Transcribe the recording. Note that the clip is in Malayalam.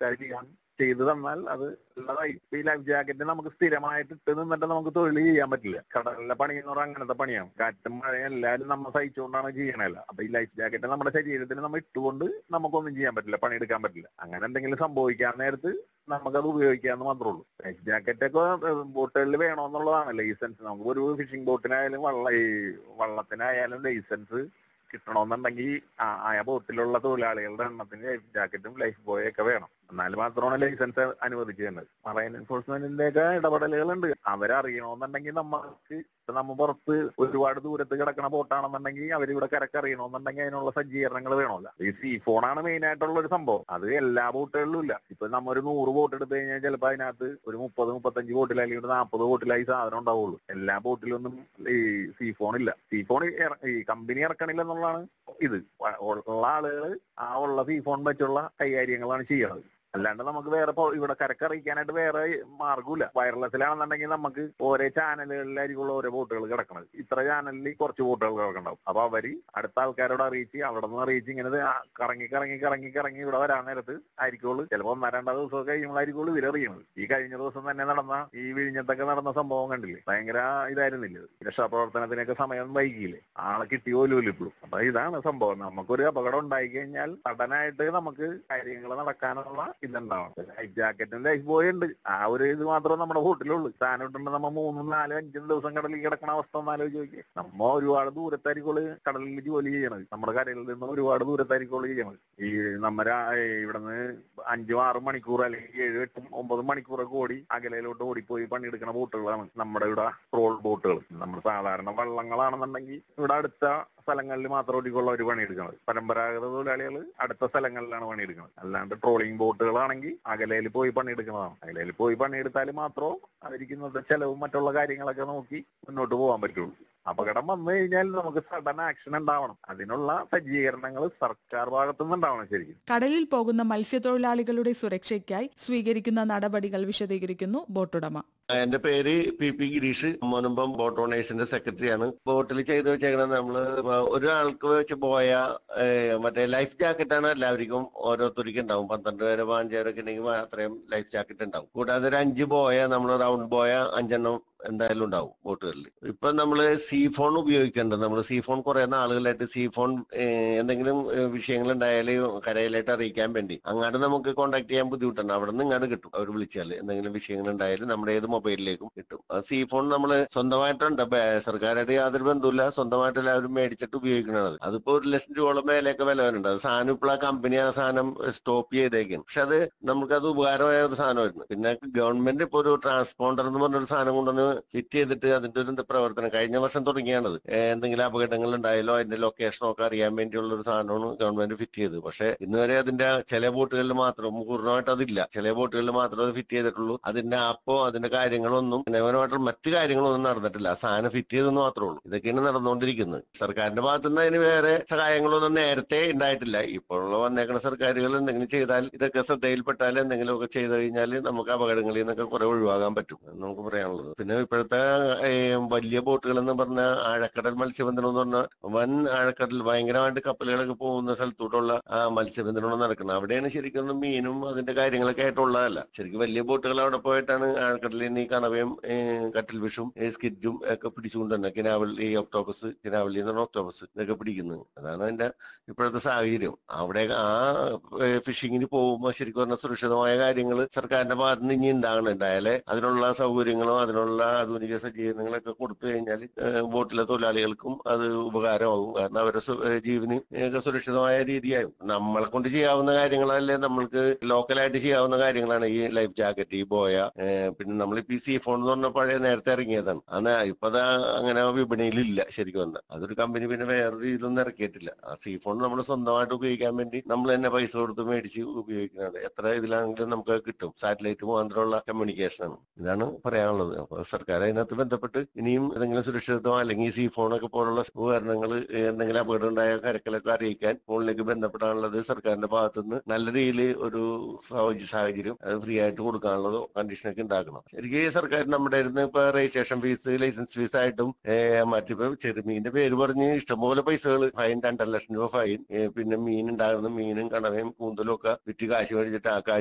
സർക്കാർ ചെയ്യാൻ ചെയ്തു തന്നാൽ അത് ഉള്ളതായി ഈ ലൈഫ് ജാക്കറ്റ് നമുക്ക് സ്ഥിരമായിട്ട് ഇട്ട് നിന്നിട്ട് നമുക്ക് തൊഴിൽ ചെയ്യാൻ പറ്റില്ല കടലിലെ പണി എന്ന് പറഞ്ഞാൽ അങ്ങനത്തെ പണിയാണ് കാറ്റും മഴയും എല്ലാവരും നമ്മൾ സഹിച്ചുകൊണ്ടാണ് ചെയ്യണല്ല അപ്പൊ ഈ ലൈഫ് ജാക്കറ്റ് നമ്മുടെ ശരീരത്തിന് നമ്മൾ ഇട്ടുകൊണ്ട് നമുക്കൊന്നും ചെയ്യാൻ പറ്റില്ല പണിയെടുക്കാൻ പറ്റില്ല അങ്ങനെ എന്തെങ്കിലും സംഭവിക്കാൻ നേരത്ത് നമുക്കത് ഉപയോഗിക്കാന്ന് മാത്രമേ ഉള്ളൂ ലൈഫ് ജാക്കറ്റ് ഒക്കെ ബോട്ടുകളിൽ വേണമെന്നുള്ളതാണ് ലൈസൻസ് നമുക്ക് ഒരു ഫിഷിംഗ് ബോട്ടിനായാലും വള്ള ഈ വള്ളത്തിനായാലും ലൈസൻസ് കിട്ടണമെന്നുണ്ടെങ്കിൽ ആ- ആ ബോട്ടിലുള്ള തൊഴിലാളികളുടെ എണ്ണത്തിന് ലൈഫ് ജാക്കറ്റും ലൈഫ് ബോയും ഒക്കെ വേണം എന്നാൽ മാത്രമാണ് ലൈസൻസ് അനുവദിക്കുന്നത് മറൈൻ എൻഫോഴ്സ്മെന്റിന്റെ ഒക്കെ ഇടപെടലുകളുണ്ട് അവരറിയണമെന്നുണ്ടെങ്കിൽ നമ്മൾക്ക് ഇപ്പൊ നമ്മ പുറത്ത് ഒരുപാട് ദൂരത്ത് കിടക്കണ ബോട്ടാണെന്നുണ്ടെങ്കിൽ അവരിവിടെ കരക്കറിയണമെന്നുണ്ടെങ്കിൽ അതിനുള്ള സജ്ജീകരണങ്ങൾ വേണമല്ലോ ഈ സീ ഫോണാണ് മെയിൻ ആയിട്ടുള്ള ഒരു സംഭവം അത് എല്ലാ ബോട്ടുകളിലും ഇല്ല ഇപ്പൊ നമ്മ ഒരു നൂറ് ബോട്ട് എടുത്തു കഴിഞ്ഞാൽ ചിലപ്പോൾ അതിനകത്ത് ഒരു മുപ്പത് മുപ്പത്തഞ്ച് ബോട്ടിൽ അല്ലെങ്കിൽ ഒരു നാൽപ്പത് ബോട്ടിലായി സാധനം ഉണ്ടാവുള്ളൂ എല്ലാ ബോട്ടിലൊന്നും ഈ സീ ഫോൺ ഇല്ല സീ ഫോൺ ഈ കമ്പനി ഇറക്കണില്ല എന്നുള്ളതാണ് ഇത് വ- ഉള്ള ആളുകൾ ആ ഉള്ള സീ ഫോൺ വെച്ചുള്ള കൈകാര്യങ്ങളാണ് ചെയ്യണത് അല്ലാണ്ട് നമുക്ക് വേറെ പോ- ഇവിടെ കരക്കറിയിക്കാനായിട്ട് വേറെ മാർഗമില്ല വയർലെസ്സിലാണെന്നുണ്ടെങ്കിൽ നമുക്ക് ഓരോ ചാനലുകളിലായിരിക്കും ഓരോ ബോട്ടുകൾ കിടക്കണത് ഇത്ര ചാനലിൽ കുറച്ച് ബോട്ടുകൾ കിടക്കണ്ടാവും അപ്പൊ അവര് അടുത്ത ആൾക്കാരോട് അറിയിച്ച് അവിടെ നിന്ന് അറിയിച്ച് ഇങ്ങനെ ഇത് ആ കറങ്ങി കറങ്ങി കറങ്ങി കറങ്ങി ഇവിടെ വരാൻ നേരത്ത് ആയിരിക്കുള്ളൂ ചിലപ്പോൾ ഒന്നോ രണ്ടോ ദിവസമൊക്കെ കഴിയുമ്പോഴായിരിക്കുള്ളൂ ഇവരറിയണത് ഈ കഴിഞ്ഞ ദിവസം തന്നെ നടന്ന ഈ വിഴിഞ്ഞത്തൊക്കെ നടന്ന സംഭവം കണ്ടില്ലേ ഭയങ്കര ഇതായിരുന്നില്ല ഇത്. രക്ഷാപ്രവർത്തനത്തിനൊക്കെ സമയം വൈകിയില്ലേ ആളെ കിട്ടി പോലും ഇപ്പോഴും അപ്പൊ ഇതാണ് സംഭവം നമുക്കൊരു അപകടം ഉണ്ടായി കഴിഞ്ഞാൽ സഡനായിട്ട് നമുക്ക് കാര്യങ്ങൾ നടക്കാനുള്ള ഇതുണ്ടാവണം ലൈഫ് ജാക്കറ്റും ലൈഫ് ബോയ് ഉണ്ട് ആ ഒരു ഇത് മാത്രമേ നമ്മുടെ ബോട്ടിലുള്ളൂ സാധനം ഇട്ടുണ്ട് നമ്മ മൂന്നും നാലും അഞ്ചും ദിവസം കടലിൽ കിടക്കണ അവസ്ഥ ഒന്ന് ആലോചിച്ച് നോക്കിയേ നമ്മ ഒരുപാട് ദൂരത്തായിരിക്കും കടലിൽ ജോലി ചെയ്യണത് നമ്മുടെ കരയിൽ നിന്ന് ഒരുപാട് ദൂരത്തായിരിക്കും ചെയ്യണത് ഈ നമ്മ രാ- ഈ ഇവിടുന്ന് അഞ്ചും ആറും മണിക്കൂർ അല്ലെങ്കിൽ ഏഴ് എട്ടും ഒമ്പത് മണിക്കൂറൊക്കെ ഓടി അകലയിലോട്ട് ഓടിപ്പോയി പണിയെടുക്കുന്ന ബോട്ടുകളാണ് നമ്മുടെ ഇവിടെ ട്രോൾ ബോട്ടുകൾ നമ്മൾ സാധാരണ വള്ളങ്ങളാണെന്നുണ്ടെങ്കിൽ ഇവിടെ അടുത്ത സ്ഥലങ്ങളിൽ മാത്രം ഒടിക്കുള്ള ഒരു പണിയെടുക്കുന്നത് പരമ്പരാഗത തൊഴിലാളികൾ അടുത്ത സ്ഥലങ്ങളിലാണ് പണിയെടുക്കുന്നത് അല്ലാണ്ട് ട്രോളിംഗ് ബോട്ടുകളാണെങ്കിൽ അകലയിൽ പോയി പണിയെടുക്കുന്നതാണ് അകലയിൽ പോയി പണിയെടുത്താൽ മാത്രം അവർക്ക് ഇന്നത്തെ ചെലവും മറ്റുള്ള കാര്യങ്ങളൊക്കെ നോക്കി മുന്നോട്ട് പോകാൻ പറ്റുള്ളൂ അപകടം വന്നു കഴിഞ്ഞാൽ നമുക്ക് സഡൻ ആക്ഷൻ ഉണ്ടാവണം അതിനുള്ള സജ്ജീകരണങ്ങൾ സർക്കാർ ഭാഗത്തുനിന്ന് ഉണ്ടാവണം ശരിക്കും കടലിൽ പോകുന്ന മത്സ്യത്തൊഴിലാളികളുടെ സുരക്ഷയ്ക്കായി സ്വീകരിക്കുന്ന നടപടികൾ വിശദീകരിക്കുന്നു ബോട്ടുടമ എന്റെ പേര് P P Girish Munambam boat ഓണേഴ്സിന്റെ സെക്രട്ടറിയാണ് ബോട്ടിൽ ചെയ്ത് വെച്ചേക്കണത് നമ്മള് ഒരാൾക്ക് വെച്ച് പോയ ഏഹ്, മറ്റേ ലൈഫ് ജാക്കറ്റ് ആണ് എല്ലാവർക്കും ഓരോരുത്തർക്കും ഉണ്ടാവും പന്ത്രണ്ട് പേരെ പതിനഞ്ച് പേരൊക്കെ ഉണ്ടെങ്കിൽ അത്രയും ലൈഫ് ജാക്കറ്റ് ഉണ്ടാവും കൂടാതെ ഒരു അഞ്ച് പോയ നമ്മൾ റൗണ്ട് പോയ അഞ്ചെണ്ണം എന്തായാലും ഉണ്ടാവും ബോട്ടുകളിൽ ഇപ്പൊ നമ്മള് സീ ഫോൺ ഉപയോഗിക്കേണ്ടത് നമ്മൾ സീ ഫോൺ കുറെ നാളുകളായിട്ട് സീ ഫോൺ എന്തെങ്കിലും വിഷയങ്ങൾ ഉണ്ടായാൽ കരയിലായിട്ട് അറിയിക്കാൻ വേണ്ടി അങ്ങാട് നമുക്ക് കോൺടാക്ട് ചെയ്യാൻ ബുദ്ധിമുട്ടുണ്ട് അവിടെ നിന്ന് ഇങ്ങോട്ട് കിട്ടും അവർ വിളിച്ചാൽ എന്തെങ്കിലും വിഷയങ്ങൾ ഉണ്ടായാലും നമ്മുടെ ഏത് മൊബൈലിലേക്കും കിട്ടും ആ സീ ഫോൺ നമ്മൾ സ്വന്തമായിട്ടുണ്ട് ബേ- സർക്കാരായിട്ട് യാതൊരു ബന്ധമില്ല സ്വന്തമായിട്ട് എല്ലാവരും മേടിച്ചിട്ട് ഉപയോഗിക്കണത് അതിപ്പോ ഒരു ലക്ഷം രൂപയോളം മേലെയൊക്കെ വില വരുന്നുണ്ട് അത് സാധനം ഇപ്പോൾ ആ കമ്പനി ആ സാധനം സ്റ്റോപ്പ് ചെയ്തേക്കും പക്ഷെ അത് നമുക്കത് ഉപകാരമായ ഒരു സാധനമായിരുന്നു പിന്നെ ഗവൺമെന്റ് ഇപ്പൊ ഒരു ട്രാൻസ്പോണ്ടർ എന്ന് പറഞ്ഞൊരു സാധനം കൊണ്ടുവന്ന് ഫിറ്റ് ചെയ്തിട്ട് അതിന്റെ ഒരു എന്താ പ്രവർത്തനം കഴിഞ്ഞ വർഷം തുടങ്ങിയാണത് ഏഹ് എന്തെങ്കിലും അപകടങ്ങൾ ഉണ്ടായാലോ അതിന്റെ ലൊക്കേഷനോ ഒക്കെ അറിയാൻ വേണ്ടിയുള്ള ഒരു സാധനമാണ് ഗവൺമെന്റ് ഫിറ്റ് ചെയ്തത് പക്ഷെ ഇന്ന് വരെ അതിന്റെ ചില ബോട്ടുകളിൽ മാത്രം പൂർണ്ണമായിട്ട് അതില്ല ചില ബോട്ടുകളിൽ മാത്രമേ അത് ഫിറ്റ് ചെയ്തിട്ടുള്ളൂ അതിന്റെ ആപ്പോ അതിന്റെ കാര്യങ്ങളൊന്നും നിയമപരമായിട്ട് മറ്റു കാര്യങ്ങളൊന്നും നടന്നിട്ടില്ല ആ സാധനം ഫിറ്റ് ചെയ്തെന്ന് മാത്രമേ ഉള്ളൂ ഇതൊക്കെയാണ് നടന്നുകൊണ്ടിരിക്കുന്നത് സർക്കാരിന്റെ ഭാഗത്തു നിന്ന് അതിന് വേറെ സഹായങ്ങളൊന്നും നേരത്തെ ഉണ്ടായിട്ടില്ല ഇപ്പോഴുള്ള വന്നേക്കുന്ന സർക്കാരുകൾ എന്തെങ്കിലും ചെയ്താൽ ഇതൊക്കെ ശ്രദ്ധയിൽപ്പെട്ടാൽ എന്തെങ്കിലുമൊക്കെ ചെയ്തു കഴിഞ്ഞാൽ നമുക്ക് അപകടങ്ങളിൽ നിന്നൊക്കെ കുറെ ഒഴിവാക്കാൻ പറ്റും എന്ന് നമുക്ക് പറയാനുള്ളത് പിന്നെ ഇപ്പോഴത്തെ ഏഹ്, വലിയ ബോട്ടുകൾ എന്ന് പറഞ്ഞ ആഴക്കടൽ മത്സ്യബന്ധനം എന്ന് പറഞ്ഞാൽ വൻ ആഴക്കടൽ ഭയങ്കരമായിട്ട് കപ്പലുകളൊക്കെ പോകുന്ന സ്ഥലത്തോട്ടുള്ള ആ മത്സ്യബന്ധനം നടക്കുന്നത് അവിടെയാണ് ശരിക്കും മീനും അതിന്റെ കാര്യങ്ങളൊക്കെ ആയിട്ടുള്ളതല്ല ശരിക്കും വലിയ ബോട്ടുകൾ അവിടെ പോയിട്ടാണ് ആഴക്കടലിൽ നിന്ന് ഈ കണവയും ഏഹ്, കട്ടിൽ ഫിഷും ഏഹ്, സ്കിറ്റും ഒക്കെ പിടിച്ചുകൊണ്ട് തന്നെ കിനാവൽ ഈ ഒക്ടോപ്പസ് കിനാവലി എന്ന് പറഞ്ഞ ഒക്ടോപ്പസ് ഇതൊക്കെ പിടിക്കുന്നത് അതാണ് അതിന്റെ ഇപ്പോഴത്തെ സാഹചര്യം അവിടെ ആ ഫിഷിങ്ങിന് പോകുമ്പോൾ ശരിക്കും പറഞ്ഞാൽ സുരക്ഷിതമായ കാര്യങ്ങൾ സർക്കാരിന്റെ ഭാഗത്ത് നിന്ന് ഇനി ഉണ്ടാകണം ഉണ്ടായാലേ അതിനുള്ള സൗകര്യങ്ങളോ അതിനുള്ള ആധുനിക സജ്ജീകരണങ്ങളൊക്കെ കൊടുത്തു കഴിഞ്ഞാൽ ബോട്ടിലെ തൊഴിലാളികൾക്കും അത് ഉപകാരമാകും കാരണം അവരുടെ സു- ഏഹ് ജീവന് ഒക്കെ സുരക്ഷിതമായ രീതിയാകും നമ്മളെ കൊണ്ട് ചെയ്യാവുന്ന കാര്യങ്ങളല്ലേ നമ്മൾക്ക് ലോക്കലായിട്ട് ചെയ്യാവുന്ന കാര്യങ്ങളാണ് ഈ ലൈഫ് ജാക്കറ്റ് ഈ ബോയ ഏഹ് പിന്നെ നമ്മളിപ്പോ ഈ സീ ഫോൺ എന്ന് പറഞ്ഞ പഴയ നേരത്തെ ഇറങ്ങിയതാണ് അന്ന് ഇപ്പൊ അത് അങ്ങനെ വിപണിയിലില്ല ശരിക്കും പറഞ്ഞാൽ അതൊരു കമ്പനി പിന്നെ വേറൊരു രീതിയിലൊന്നും ഇറക്കിയിട്ടില്ല ആ സീ ഫോൺ നമ്മൾ സ്വന്തമായിട്ട് ഉപയോഗിക്കാൻ വേണ്ടി നമ്മൾ തന്നെ പൈസ കൊടുത്ത് മേടിച്ച് ഉപയോഗിക്കുന്നത് എത്ര ഇതിലാണെങ്കിലും നമുക്ക് കിട്ടും സാറ്റലൈറ്റ് മുഖാന്തരമുള്ള കമ്മ്യൂണിക്കേഷൻ ആണ് ഇതാണ് പറയാനുള്ളത് അപ്പൊ സർക്കാർ അതിനകത്ത് ബന്ധപ്പെട്ട് ഇനിയും ഏതെങ്കിലും സുരക്ഷിതത്വം അല്ലെങ്കിൽ സീ ഫോണൊക്കെ പോലുള്ള ഉപകരണങ്ങൾ എന്തെങ്കിലും അപകടം ഉണ്ടായ കരക്കലൊക്കെ അറിയിക്കാൻ ഫോണിലേക്ക് ബന്ധപ്പെടാനുള്ളത് സർക്കാരിന്റെ ഭാഗത്തുനിന്ന് നല്ല രീതിയിൽ ഒരു സാഹച- സാഹചര്യം അത് ഫ്രീ ആയിട്ട് കൊടുക്കാനുള്ളതോ കണ്ടീഷനൊക്കെ ഉണ്ടാക്കണം ശരിക്കും ഈ സർക്കാർ നമ്മുടെ ഇരുന്ന് ഇപ്പൊ രജിസ്ട്രേഷൻ ഫീസ് ലൈസൻസ് ഫീസ് ആയിട്ടും ഏഹ് മറ്റിപ്പോ ചെറുമീന്റെ പേര് പറഞ്ഞ് ഇഷ്ടംപോലെ പൈസകൾ ഫൈൻ രണ്ടര ലക്ഷം രൂപ ഫൈൻ ഏഹ് പിന്നെ മീൻ ഉണ്ടാകുന്ന മീനും കണവയും കൂന്തലും ഒക്കെ വിറ്റ് കാശ് മേടിച്ചിട്ട് ആ കാശ്